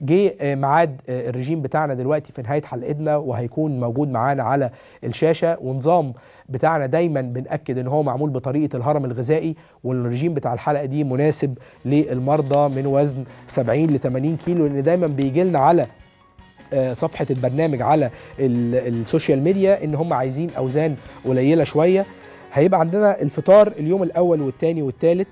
جه آه، ميعاد آه، الرجيم بتاعنا دلوقتي في نهايه حلقتنا وهيكون موجود معانا على الشاشه ونظام بتاعنا دايما بنأكد ان هو معمول بطريقه الهرم الغذائي والرجيم بتاع الحلقه دي مناسب للمرضى من وزن 70 ل 80 كيلو لان دايما بيجي لنا على آه، صفحه البرنامج على ال- السوشيال ميديا ان هم عايزين اوزان قليله شويه هيبقى عندنا الفطار اليوم الاول والثاني والثالث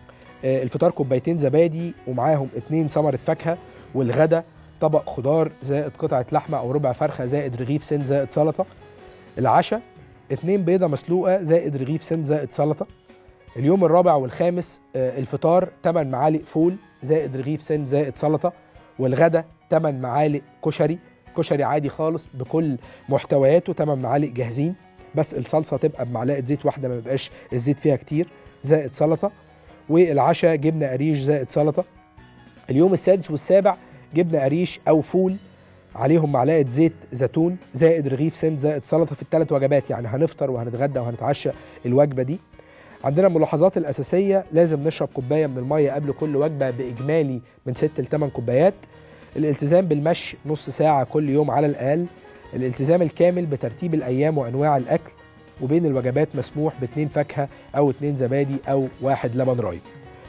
الفطار كوبايتين زبادي ومعاهم اتنين ثمره فاكهه والغدا طبق خضار زائد قطعه لحمه او ربع فرخه زائد رغيف سن زائد سلطه العشاء اتنين بيضه مسلوقه زائد رغيف سن زائد سلطه اليوم الرابع والخامس آه، الفطار 8 معالق فول زائد رغيف سن زائد سلطه والغدا 8 معالق كشري كشري عادي خالص بكل محتوياته 8 معالق جاهزين بس الصلصه تبقى بمعلقه زيت واحده ما يبقاش الزيت فيها كتير زائد سلطه والعشاء جبنه قريش زائد سلطه اليوم السادس والسابع جبنه قريش او فول عليهم معلقه زيت زيتون زائد رغيف سن زائد سلطه في الثلاث وجبات يعني هنفطر وهنتغدى وهنتعشى الوجبه دي عندنا الملاحظات الاساسيه لازم نشرب كوبايه من الميه قبل كل وجبه باجمالي من 6 ل 8 كوبايات الالتزام بالمشي نص ساعه كل يوم على الاقل الالتزام الكامل بترتيب الايام وانواع الاكل وبين الوجبات مسموح باتنين فاكهه او اتنين زبادي او واحد لبن رايب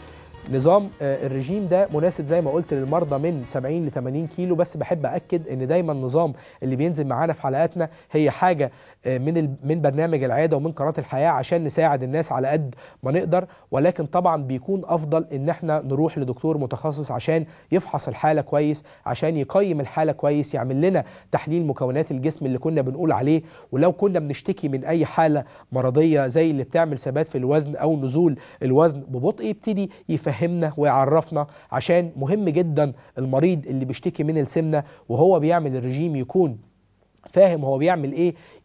نظام آه، الرجيم ده مناسب زي ما قلت للمرضى من 70 ل 80 كيلو بس بحب اكد ان دايما النظام اللي بينزل معانا في حلقاتنا هي حاجه آه، من ال- من برنامج العياده ومن قناه الحياه عشان نساعد الناس على قد ما نقدر ولكن طبعا بيكون افضل ان احنا نروح لدكتور متخصص عشان يفحص الحاله كويس عشان يقيم الحاله كويس يعمل لنا تحليل مكونات الجسم اللي كنا بنقول عليه ولو كنا بنشتكي من اي حاله مرضيه زي اللي بتعمل ثبات في الوزن او نزول الوزن ببطء يبتدي يفهمنا ويعرفنا عشان مهم جدا المريض اللي بيشتكي من السمنه وهو بيعمل الرجيم يكون فاهم هو بيعمل ايه